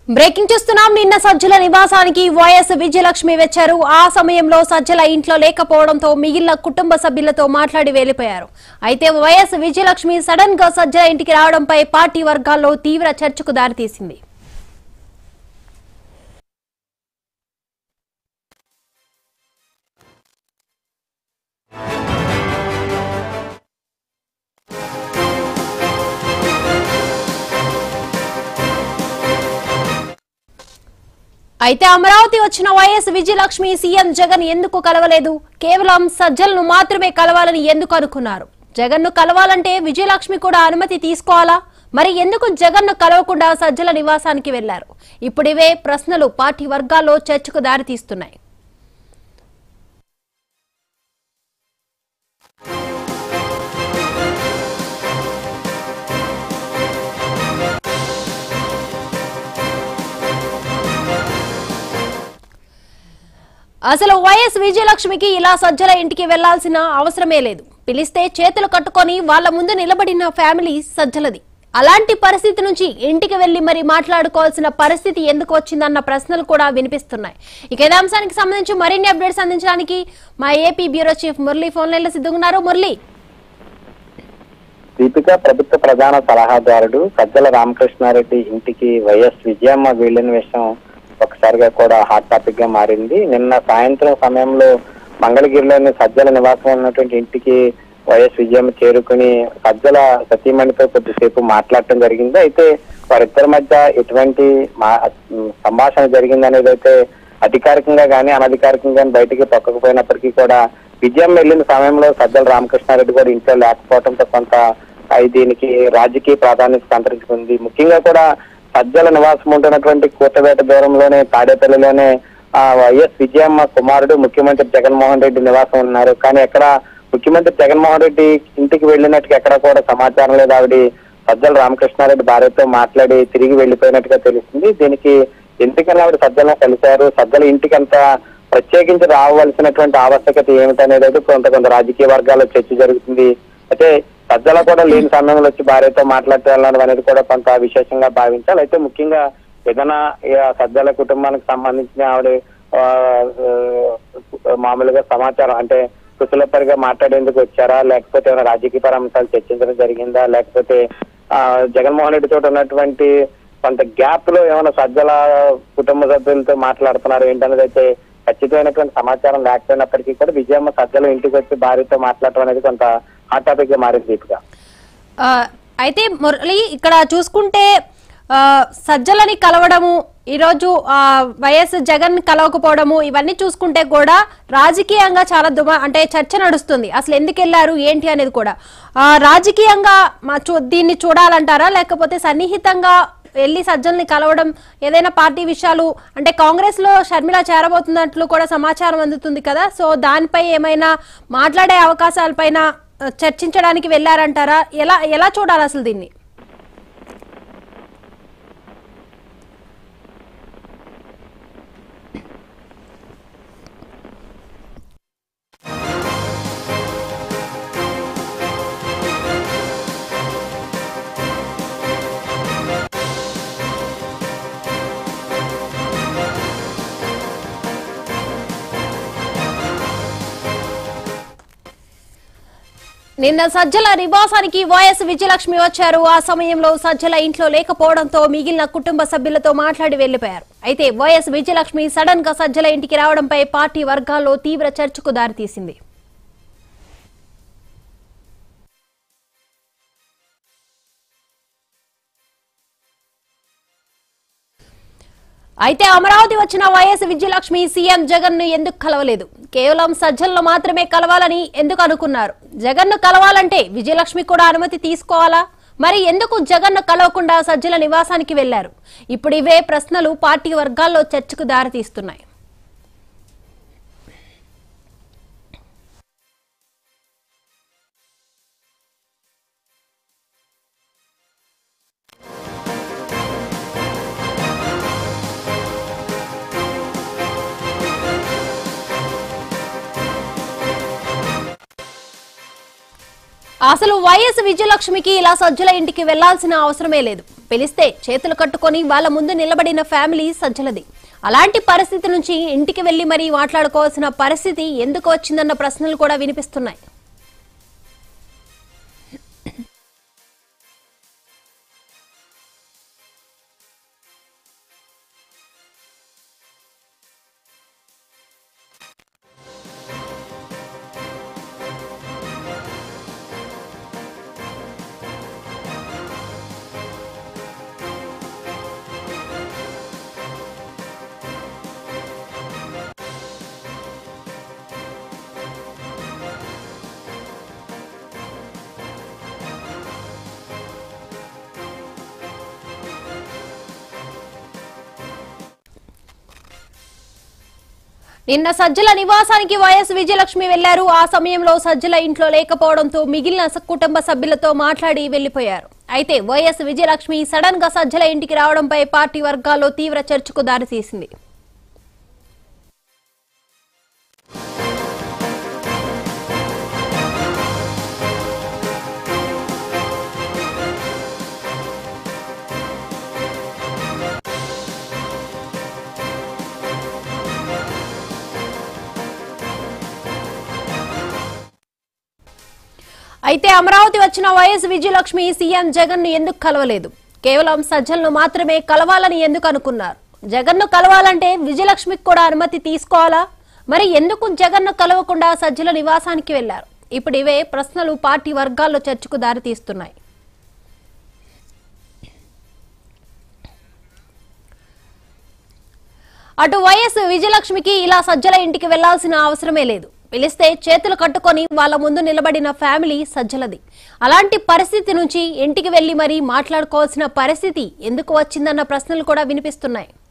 breaking చూస్తున్నాం నిన్న సజ్జల నివాసానికి వైఎస్ విజయలక్ష్మి వచ్చారు ఆ సమయంలో సజ్జల ఇంట్లో లేకపోవడంతో మిగిలిన కుటుంబ సభ్యులతో మాట్లాడి వెళ్లిపోయారు అయితే వైఎస్ విజయలక్ష్మి సడన్ గా సజ్జల ఇంటికి రావడంపై పార్టీ వర్గాల్లో తీవ్ర చర్చకు దారితీసింది అయితే అమరావతి వచ్చిన వైఎస్ విజయలక్ష్మి సీఎం జగన్ ఎందుకు కలవలేదు కేవలం సజ్జలను మాత్రమే కలవాలని ఎందుకు అనుకున్నారు జగన్ ను కలవాలంటే విజయలక్ష్మి కూడా అనుమతి తీసుకోవాలా మరి ఎందుకు జగన్ ను కలవకుండా సజ్జల నివాసానికి వెళ్లారు ఇప్పుడు ఇవే ప్రశ్నలు పార్టీ వర్గాల్లో చర్చకు దారితీస్తున్నాయి అసలు వైఎస్ విజయలక్ష్మికి ఇలా సజ్జల ఇంటికి వెళ్లాల్సిన అవసరమే లేదు పిలిస్తే చేతులు కట్టుకొని వాళ్ళ ముందు నిలబడిన ఫ్యామిలీ సజ్జలది అలాంటి పరిస్థితి నుంచి ఇంటికి వెళ్లి మరి మాట్లాడుకోవాల్సిన పరిస్థితి ఎందుకు వచ్చిందన్న ప్రశ్నలు కూడా వినిపిస్తున్నాయి ఇక ఇదే అంశానికి సంబంధించి మరిన్ని అప్డేట్స్ అందించడానికి మా AP bureau chief Murali phone లైన్లో సిద్ధంగా మురళీ దీపిక ప్రభుత్వ ప్రధాన సలహాదారుడు సజ్జల రామకృష్ణారెడ్డి ఇంటికి వైఎస్ విజయమ్మ వెళ్లిన విషయం ఒకసారిగా కూడా హాట్ టాపిక్ గా మారింది నిన్న సాయంత్రం సమయంలో మంగళగిరిలోని సజ్జల నివాసం ఉన్నటువంటి ఇంటికి వైఎస్ విజయమ్మ చేరుకుని సజ్జల సతీమణితో కొద్దిసేపు మాట్లాడటం జరిగింది అయితే వారిద్దరి మధ్య ఎటువంటి మా- సంభాషణ జరిగింది అనేది అయితే అధికారికంగా కానీ అనధికారికంగా కానీ బయటికి తొక్కకపోయినప్పటికీ కూడా విజయం వెళ్ళిన సమయంలో సజ్జల రామకృష్ణారెడ్డి కూడా ఇంట్లో లేకపోవడంతో కొంత ఆ, దీనికి రాజకీయ ప్రాధాన్యత సంతరించుకుంది ముఖ్యంగా కూడా సజ్జల నివాసం ఉంటున్నటువంటి కూతవేట దూరంలోనే తాడేపల్లిలోనే ఆ, వైఎస్ విజయమ్మ కుమారుడు ముఖ్యమంత్రి జగన్మోహన్ రెడ్డి నివాసం ఉన్నారు కానీ ఎక్కడ ముఖ్యమంత్రి జగన్మోహన్ రెడ్డి ఇంటికి వెళ్ళినట్టుగా ఎక్కడ కూడా సమాచారం లేదు ఆవిడ సజ్జల రామకృష్ణారెడ్డి భార్యతో మాట్లాడి తిరిగి వెళ్ళిపోయినట్టుగా తెలుస్తుంది దీనికి ఎందుకని ఆవిడ సజ్జలను కలిశారు సజ్జల ఇంటికి అంత ప్రత్యేకించి రావాల్సినటువంటి ఆవశ్యకత ఏమిటనేది అయితే కొంత కొంత రాజకీయ వర్గాల్లో చర్చ జరుగుతుంది అయితే సజ్జల కూడా లేని సమయంలో వచ్చి భార్యతో మాట్లాడటం అనేది కూడా కొంత విశేషంగా భావించాలి అయితే ముఖ్యంగా ఏదైనా ఈ సజ్జల కుటుంబానికి సంబంధించిన ఆవిడ ఆ, ఆ, మామూలుగా సమాచారం అంటే కుశలపరిగా మాట్లాడేందుకు వచ్చారా లేకపోతే ఏమైనా రాజకీయపర అంశాలు చర్చించడం జరిగిందా లేకపోతే ఆ, జగన్మోహన్ రెడ్డి తోటి ఉన్నటువంటి కొంత గ్యాప్ లో ఏమైనా సజ్జల కుటుంబ సభ్యులతో మాట్లాడుతున్నారు ఏంటనేది అయితే ఖచ్చితమైనటువంటి సమాచారం లేకపోయినప్పటికీ కూడా విజయమ్మ సజ్జల ఇంటికి వచ్చి భార్యతో మాట్లాడటం అనేది కొంత హాట్ టాపిక్ గా మారింది దీపిక ఆ, అయితే మురళి ఇక్కడ చూసుకుంటే ఆ, సజ్జలని కలవడము ఈరోజు ఆ, వైఎస్ జగన్ కలవకపోవడము ఇవన్నీ చూసుకుంటే కూడా రాజకీయంగా చాలా దుమ అంటే చర్చ నడుస్తుంది అసలు ఎందుకు వెళ్ళారు ఏంటి అనేది కూడా ఆ, రాజకీయంగా మా చూ దీన్ని చూడాలంటారా లేకపోతే సన్నిహితంగా వెళ్ళి సజ్జల్ని కలవడం ఏదైనా పార్టీ విషయాలు అంటే కాంగ్రెస్ లో షర్మిల చేరబోతున్నట్లు కూడా సమాచారం అందుతుంది కదా సో దానిపై ఏమైనా మాట్లాడే అవకాశాలపైన ఆ, చర్చించడానికి వెళ్ళారంటారా ఎలా ఎలా చూడాలి అసలు దీన్ని నిన్న సజ్జల నివాసానికి వైఎస్ విజయలక్ష్మి వచ్చారు ఆ సమయంలో సజ్జల ఇంట్లో లేకపోవడంతో మిగిలిన కుటుంబ సభ్యులతో మాట్లాడి వెళ్లిపోయారు అయితే వైఎస్ విజయలక్ష్మి సడన్ గా సజ్జల ఇంటికి రావడంపై పార్టీ వర్గాల్లో తీవ్ర చర్చకు దారితీసింది అయితే అమరావతి వచ్చిన వైఎస్ విజయలక్ష్మి సీఎం జగన్ ను ఎందుకు కలవలేదు కేవలం సజ్జలను మాత్రమే కలవాలని ఎందుకు అనుకున్నారు జగన్ ను కలవాలంటే విజయలక్ష్మి కూడా అనుమతి తీసుకోవాలా మరి ఎందుకు జగన్ ను కలవకుండా సజ్జల నివాసానికి వెళ్లారు ఇప్పుడు ఇవే ప్రశ్నలు పార్టీ వర్గాల్లో చర్చకు దారితీస్తున్నాయి అసలు వైఎస్ విజయలక్ష్మికి ఇలా సజ్జల ఇంటికి వెళ్లాల్సిన అవసరమే లేదు పిలిస్తే చేతులు కట్టుకొని వాళ్ళ ముందు నిలబడిన ఫ్యామిలీ సజ్జలది అలాంటి పరిస్థితి నుంచి ఇంటికి వెళ్లి మరీ మాట్లాడుకోవాల్సిన పరిస్థితి ఎందుకు వచ్చిందన్న ప్రశ్నలు కూడా వినిపిస్తున్నాయి నిన్న సజ్జల నివాసానికి వైఎస్ విజయలక్ష్మి వెళ్లారు ఆ సమయంలో సజ్జల ఇంట్లో లేకపోవడంతో మిగిలిన స- కుటుంబ సభ్యులతో మాట్లాడి వెళ్లిపోయారు అయితే వైఎస్ విజయలక్ష్మి సడన్ గా సజ్జల ఇంటికి రావడంపై పార్టీ వర్గాల్లో తీవ్ర చర్చకు దారితీసింది అయితే అమరావతి వచ్చిన వైఎస్ విజయలక్ష్మి సీఎం జగన్ ను ఎందుకు కలవలేదు కేవలం సజ్జలను మాత్రమే కలవాలని ఎందుకు అనుకున్నారు జగన్ ను కలవాలంటే విజయలక్ష్మికి కూడా అనుమతి తీసుకోవాలా మరి ఎందుకు జగన్ ను కలవకుండా సజ్జల నివాసానికి వెళ్లారు ఇప్పుడు ఇవే ప్రశ్నలు పార్టీ వర్గాల్లో చర్చకు దారితీస్తున్నాయి అటు వైఎస్ విజయలక్ష్మికి ఇలా సజ్జల ఇంటికి వెళ్లాల్సిన అవసరమే లేదు పిలిస్తే చేతులు కట్టుకొని వాళ్ళ ముందు నిలబడిన ఫ్యామిలీ సజ్జలది అలాంటి పరిస్థితి నుంచి ఇంటికి వెళ్లి మరీ మాట్లాడుకోవాల్సిన పరిస్థితి ఎందుకు వచ్చిందన్న ప్రశ్నలు కూడా వినిపిస్తున్నాయి